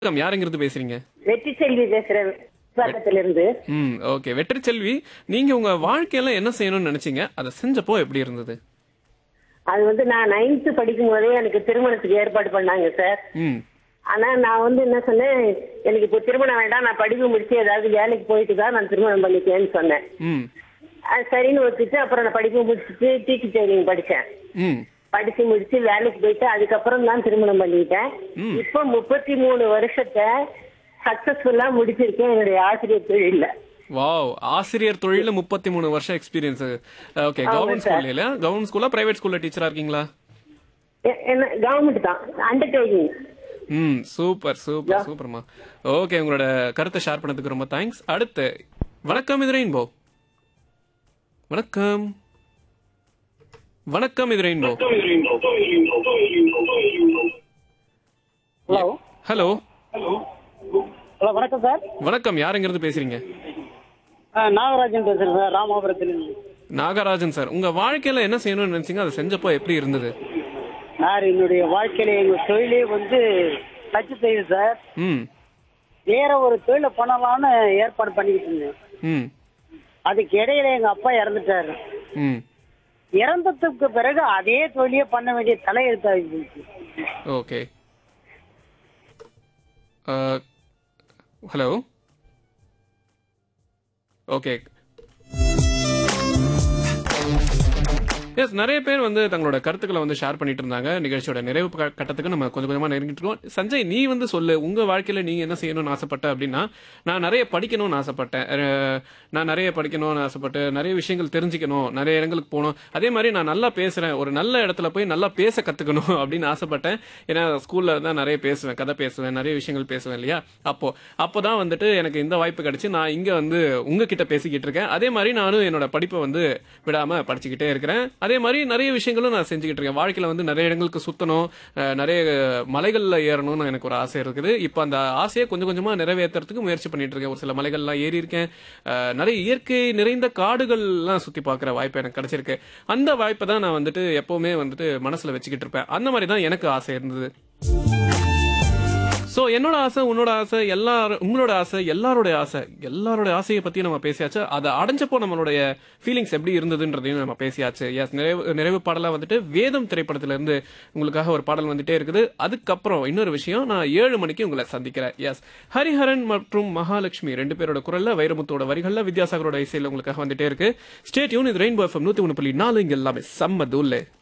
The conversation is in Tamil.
வணக்கம் யாருங்கிறது பேசுறீங்க வெற்றி செல்வி பேசுறேன் பக்கத்துல இருந்து ம் ஓகே வெற்றி செல்வி நீங்க உங்க வாழ்க்கையில என்ன செய்யணும்னு நினைச்சீங்க அதை செஞ்சப்போ எப்படி இருந்தது அது வந்து நான் நைன்த் படிக்கும் போதே எனக்கு திருமணத்துக்கு ஏற்பாடு பண்ணாங்க சார் ம் ஆனா நான் வந்து என்ன சொன்னேன் எனக்கு இப்போ திருமணம் வேண்டாம் நான் படிப்பு முடிச்சு ஏதாவது வேலைக்கு போயிட்டு தான் நான் திருமணம் பண்ணிக்கேன்னு சொன்னேன் ம் அது சரின்னு ஒத்துச்சு அப்புறம் நான் படிப்பு முடிச்சுட்டு டீச்சர் ட்ரைனிங் படிச்சேன் ம் படிச்சு முடிச்சு வேலைக்கு போயிட்டு அதுக்கப்புறம் தான் திருமணம் பண்ணிக்கிட்டேன் ம். இப்போ முப்பத்தி மூணு வருஷத்தை சக்சஸ்ஃபுல்லா முடிச்சிருக்கேன் என்னுடைய ஆசிரியர் தொழில வாவ் ஆசிரியர் தொழில முப்பத்தி மூணு வருஷம் எக்ஸ்பீரியன்ஸ் ஓகே ஆமா, கவர்மெண்ட் sir. ஸ்கூல்ல இல்ல கவர்மெண்ட் ஸ்கூலா பிரைவேட் ஸ்கூல்ல டீச்சரா இருக்கீங்களா எ- என்ன கவர்மெண்ட் தான் அண்டர்டேக்கிங் ம் சூப்பர் சூப்பர் சூப்பர்மா ஓகே உங்களோட கருத்தை ஷேர் பண்ணதுக்கு ரொம்ப தேங்க்ஸ் அடுத்து வணக்கம் இது ரெயின்போ வணக்கம் வணக்கம் இது ரெயின்போ ஹலோ ஹலோ ஹலோ வணக்கம் சார் வணக்கம் யாருங்கிறது பேசுறீங்க ஆ, நாகராஜன் பேசுறேன் சார் ராமாபுரத்துலேருந்து நாகராஜன் சார் உங்க வாழ்க்கையில என்ன செய்யணும்னு நினைச்சீங்க அதை செஞ்சப்போ எப்படி இருந்தது சார் என்னுடைய வாழ்க்கையில எங்க தொழிலே வந்து டச்சு செய்யுது சார் ம் வேற ஒரு தொழிலை பண்ணலாம்னு ஏற்பாடு பண்ணிக்கிட்டு இருந்தேன் ம் அதுக்கு இடையில எங்க அப்பா இறந்துட்டாரு ம் இறந்ததுக்கு பிறகு அதே தொழிலே பண்ண வேண்டிய தலையெழுத்தாகி போச்சு ஓகே ஹலோ ஓகே எஸ் நிறைய பேர் வந்து தங்களோட கருத்துக்களை வந்து ஷேர் பண்ணிட்டு இருந்தாங்க நிகழ்ச்சியோட நிறைவு க- கட்டத்துக்கு நம்ம கொஞ்சம் கொஞ்சமா நெருங்கிட்டு இருக்கோம் சஞ்சய் நீ வந்து சொல்லு உங்க வாழ்க்கையில நீ என்ன செய்யணும்னு ஆசைப்பட்ட அப்படின்னா நான் நிறைய படிக்கணும்னு ஆசைப்பட்டேன் அஹ், நான் நிறைய படிக்கணும்னு ஆசைப்பட்டு நிறைய விஷயங்கள் தெரிஞ்சுக்கணும் நிறைய இடங்களுக்கு போகணும் அதே மாதிரி நான் நல்லா பேசுறேன் ஒரு நல்ல இடத்துல போய் நல்லா பேச கத்துக்கணும் அப்படின்னு ஆசைப்பட்டேன் ஏன்னா ஸ்கூல்ல தான் நிறைய பேசுவேன் கதை பேசுவேன் நிறைய விஷயங்கள் பேசுவேன் இல்லையா அப்போ அப்போதான் வந்துட்டு எனக்கு இந்த வாய்ப்பு கிடைச்சு நான் இங்க வந்து உங்ககிட்ட பேசிக்கிட்டு இருக்கேன் அதே மாதிரி நானும் என்னோட படிப்பை வந்து விடாம படிச்சுக்கிட்டே இருக்கிறேன் அதே மாதிரி நிறைய விஷயங்களும் நான் செஞ்சுக்கிட்டு இருக்கேன் வாழ்க்கையில வந்து நிறைய இடங்களுக்கு சுத்தணும் அஹ், நிறைய மலைகள்ல ஏறணும்னு எனக்கு ஒரு ஆசை இருக்குது இப்போ அந்த ஆசையை கொஞ்சம் கொஞ்சமா நிறைவேற்றுறதுக்கு முயற்சி பண்ணிட்டு இருக்கேன் ஒரு சில மலைகள்லாம் ஏறி இருக்கேன் அஹ், நிறைய இயற்கை நிறைந்த காடுகள்லாம் சுத்தி பார்க்குற வாய்ப்பு எனக்கு கிடைச்சிருக்கு அந்த வாய்ப்பை தான் நான் வந்துட்டு எப்பவுமே வந்துட்டு மனசுல வச்சுக்கிட்டு இருப்பேன் அந்த மாதிரி தான் எனக்கு ஆசை இருந்தது சோ என்னோட ஆசை உன்னோட ஆசை எல்லாரும் உங்களோட ஆசை எல்லாரோட ஆசை எல்லாரோட ஆசையை பத்தி நம்ம பேசியாச்சு அதை அடைஞ்சப்போ நம்மளுடைய ஃபீலிங்ஸ் எப்படி இருந்ததுன்றதையும் நம்ம பேசியாச்சு எஸ் நிறைவு நிறைவு பாடலா வந்துட்டு வேதம் திரைப்படத்துல இருந்து உங்களுக்காக ஒரு பாடல் வந்துட்டே இருக்குது அதுக்கப்புறம் இன்னொரு விஷயம் நான் ஏழு மணிக்கு உங்களை சந்திக்கிறேன் எஸ் ஹரிஹரன் மற்றும் மகாலட்சுமி ரெண்டு பேரோட குரல்ல வைரமுத்தோட வரிகள்ல வித்யாசாகரோட இசையில உங்களுக்காக வந்துட்டே இருக்கு ஸ்டேட்யூன் இது ரெயின்போ எஃப்எம் நூத்தி ஒன்று புள்ளி நாலு இங்க எல்லாமே செம்ம தூள்